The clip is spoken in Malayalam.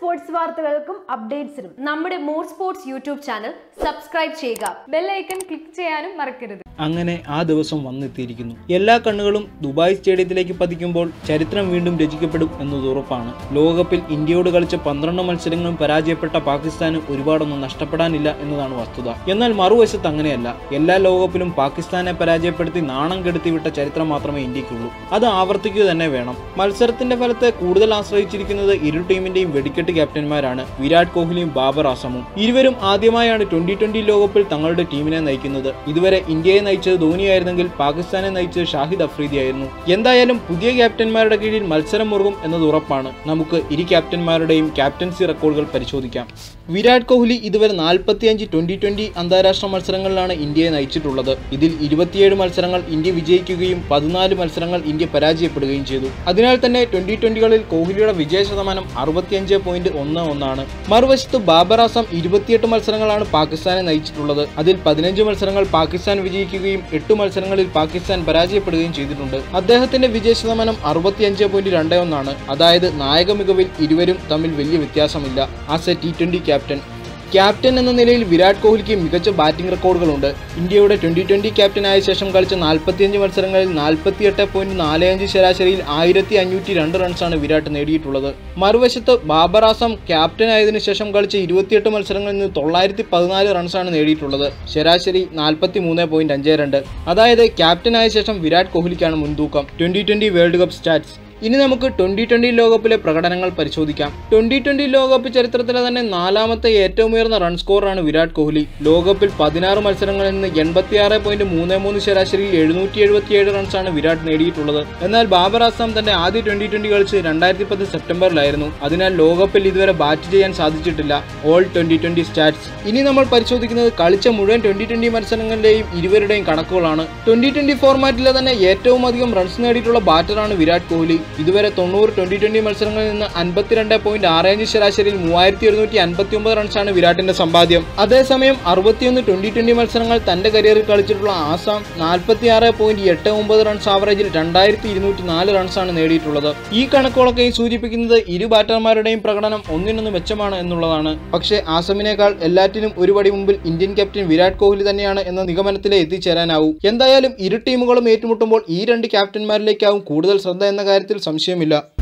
സ്പോർട്സ് വാർത്തകൾക്കും അപ്ഡേറ്റ്സിനും നമ്മുടെ more sports YouTube channel subscribe ചെയ്യുക ബെല്ലൈക്കൺ ക്ലിക്ക് ചെയ്യാനും മറക്കരുത് അങ്ങനെ ആ ദിവസം വന്നെത്തിയിരിക്കുന്നു എല്ലാ കണ്ണുകളും ദുബായ് സ്റ്റേഡിയത്തിലേക്ക് പതിക്കുമ്പോൾ ചരിത്രം വീണ്ടും രചിക്കപ്പെടും എന്നത് ഉറപ്പാണ് ലോകകപ്പിൽ ഇന്ത്യയോട് കളിച്ച പന്ത്രണ്ട് മത്സരങ്ങളും പരാജയപ്പെട്ട പാകിസ്ഥാന് ഒരുപാടൊന്നും നഷ്ടപ്പെടാനില്ല എന്നതാണ് വസ്തുത എന്നാൽ മറുവശത്ത് അങ്ങനെയല്ല എല്ലാ ലോകകപ്പിലും പാകിസ്ഥാനെ പരാജയപ്പെടുത്തി നാണം കെടുത്തി വിട്ട ചരിത്രം മാത്രമേ ഇന്ത്യക്കുള്ളൂ അത് ആവർത്തിക്കുക തന്നെ വേണം മത്സരത്തിന്റെ ഫലത്തെ കൂടുതൽ ആശ്രയിച്ചിരിക്കുന്നത് ഇരു ടീമിന്റെയും വെടിക്കെട്ട് ക്യാപ്റ്റന്മാരാണ് വിരാട് കോഹ്ലിയും ബാബർ ആസമും ഇരുവരും ആദ്യമായാണ് ട്വന്റി ട്വന്റി ലോകകപ്പിൽ തങ്ങളുടെ ടീമിനെ നയിക്കുന്നത് ഇതുവരെ ഇന്ത്യയെ നയിച്ചത് ധോണിയായിരുന്നെങ്കിൽ പാകിസ്ഥാനെ നയിച്ചത് ഷാഹിദ് അഫ്രീദിയായിരുന്നു എന്തായാലും പുതിയ ക്യാപ്റ്റന്മാരുടെ കീഴിൽ മത്സരം മുറുകും എന്നത് ഉറപ്പാണ് നമുക്ക് ഇരു ക്യാപ്റ്റന്മാരുടെയും ക്യാപ്റ്റൻസി റെക്കോർഡുകൾ പരിശോധിക്കാം വിരാട് കോഹ്ലി ഇതുവരെ നാൽപ്പത്തിയഞ്ച് ട്വന്റി ട്വന്റി അന്താരാഷ്ട്ര മത്സരങ്ങളിലാണ് ഇന്ത്യയെ നയിച്ചിട്ടുള്ളത് ഇതിൽ ഇരുപത്തിയേഴ് മത്സരങ്ങൾ ഇന്ത്യ വിജയിക്കുകയും പതിനാല് മത്സരങ്ങൾ ഇന്ത്യ പരാജയപ്പെടുകയും ചെയ്തു അതിനാൽ തന്നെ ട്വന്റി ട്വന്റികളിൽ കോഹ്ലിയുടെ വിജയ ശതമാനം അറുപത്തിയഞ്ച് പോയിന്റ് ഒന്ന് ഒന്നാണ് മറുവശത്ത് ബാബർ ആസം ഇരുപത്തിയെട്ട് മത്സരങ്ങളാണ് പാകിസ്ഥാനെ നയിച്ചിട്ടുള്ളത് അതിൽ പതിനഞ്ച് മത്സരങ്ങൾ പാകിസ്ഥാൻ വിജയിക്കുകയും എട്ട് മത്സരങ്ങളിൽ പാകിസ്ഥാൻ പരാജയപ്പെടുകയും ചെയ്തിട്ടുണ്ട് അദ്ദേഹത്തിന്റെ വിജയ ശതമാനം അറുപത്തിയഞ്ച് പോയിന്റ് രണ്ട് ഒന്നാണ് അതായത് നായക മികവിൽ ഇരുവരും തമ്മിൽ വലിയ വ്യത്യാസമില്ല as a T twenty captain captain എന്ന നിലയിൽ വിരാട് കോഹ്ലിക്ക് മികച്ച ബാറ്റിംഗ് റെക്കോർഡുകളുണ്ട് ഇന്ത്യയുടെ ട്വന്റി ട്വന്റി ക്യാപ്റ്റനായ ശേഷം കളിച്ച നാൽപ്പത്തിയഞ്ച് മത്സരങ്ങളിൽ നാൽപ്പത്തിയെട്ട് പോയിന്റ് നാല് അഞ്ച് ശരാശരിയിൽ ആയിരത്തി അഞ്ഞൂറ്റി രണ്ട് റൺസാണ് വിരാട് നേടിയിട്ടുള്ളത് മറുവശത്ത് ബാബർ ആസം ക്യാപ്റ്റൻ ആയതിനു ശേഷം കളിച്ച ഇരുപത്തിയെട്ട് മത്സരങ്ങളിൽ നിന്ന് തൊള്ളായിരത്തി പതിനാല് റൺസാണ് നേടിയിട്ടുള്ളത് ശരാശരി നാൽപ്പത്തി മൂന്ന് പോയിന്റ് അഞ്ച് രണ്ട് അതായത് ക്യാപ്റ്റനായ ശേഷം വിരാട് കോഹ്ലിക്കാണ് മുൻതൂക്കം twenty twenty world cup stats ഇനി നമുക്ക് ട്വന്റി ട്വന്റി ലോകകപ്പിലെ പ്രകടനങ്ങൾ പരിശോധിക്കാം ട്വന്റി ട്വന്റി ലോകകപ്പ് ചരിത്രത്തിലെ തന്നെ നാലാമത്തെ ഏറ്റവും ഉയർന്ന റൺ സ്കോറാണ് വിരാട് കോഹ്ലി ലോകകപ്പിൽ പതിനാറ് മത്സരങ്ങളിൽ നിന്ന് എൺപത്തിയാറ് പോയിന്റ് മൂന്ന് മൂന്ന് ശരാശരിയിൽ എഴുന്നൂറ്റി എഴുപത്തിയേഴ് റൺസാണ് വിരാട് നേടിയിട്ടുള്ളത് എന്നാൽ ബാബർ ആസാം തന്റെ ആദ്യ ട്വന്റി ട്വന്റി കളിച്ച് രണ്ടായിരത്തി പത്ത് സെപ്റ്റംബറിലായിരുന്നു അതിനാൽ ലോകകപ്പിൽ ഇതുവരെ ബാറ്റ് ചെയ്യാൻ സാധിച്ചിട്ടില്ല ഓൾ ട്വന്റി ട്വന്റി സ്റ്റാറ്റ്സ് ഇനി നമ്മൾ പരിശോധിക്കുന്നത് കളിച്ച മുഴുവൻ ട്വന്റി ട്വന്റി മത്സരങ്ങളുടെയും ഇരുവരുടെയും കണക്കുകളാണ് ട്വന്റി ട്വന്റി ഫോർമാറ്റിലെ തന്നെ ഏറ്റവും അധികം റൺസ് നേടിയിട്ടുള്ള ബാറ്ററാണ് വിരാട് കോഹ്ലി ഇതുവരെ തൊണ്ണൂറ് ട്വന്റി ട്വന്റി മത്സരങ്ങളിൽ നിന്ന് അൻപത്തിരണ്ട് പോയിന്റ് ആറ് അഞ്ച് ശരാശരിയിൽ മൂവായിരത്തി ഒരുന്നൂറ്റി അൻപത്തി ഒമ്പത് റൺസാണ് വിരാട്ടിന്റെ സമ്പാദ്യം അതേസമയം അറുപത്തിയൊന്ന് ട്വന്റി ട്വന്റി മത്സരങ്ങൾ തന്റെ കരിയറിൽ കളിച്ചിട്ടുള്ള ആസാം നാൽപ്പത്തി ആറ് പോയിന്റ് എട്ട് ഒമ്പത് റൺസ് ആവറേജിൽ രണ്ടായിരത്തി ഇരുന്നൂറ്റി നാല് റൺസാണ് നേടിയിട്ടുള്ളത് ഈ കണക്കുകളൊക്കെ സൂചിപ്പിക്കുന്നത് ഇരു ബാറ്റർമാരുടെയും പ്രകടനം ഒന്നിനൊന്ന് മെച്ചമാണ് എന്നുള്ളതാണ് പക്ഷേ ആസമിനേക്കാൾ എല്ലാറ്റിനും ഒരു പടി മുമ്പിൽ ഇന്ത്യൻ ക്യാപ്റ്റൻ വിരാട് കോഹ്ലി തന്നെയാണ് എന്ന നിഗമനത്തിലേ എത്തിച്ചേരാനാവൂ എന്തായാലും ഇരു ടീമുകളും ഏറ്റുമുട്ടുമ്പോൾ ഈ രണ്ട് ക്യാപ്റ്റന്മാരിലേക്കാവും കൂടുതൽ ശ്രദ്ധ എന്ന കാര്യത്തിൽ സംശയമില്ല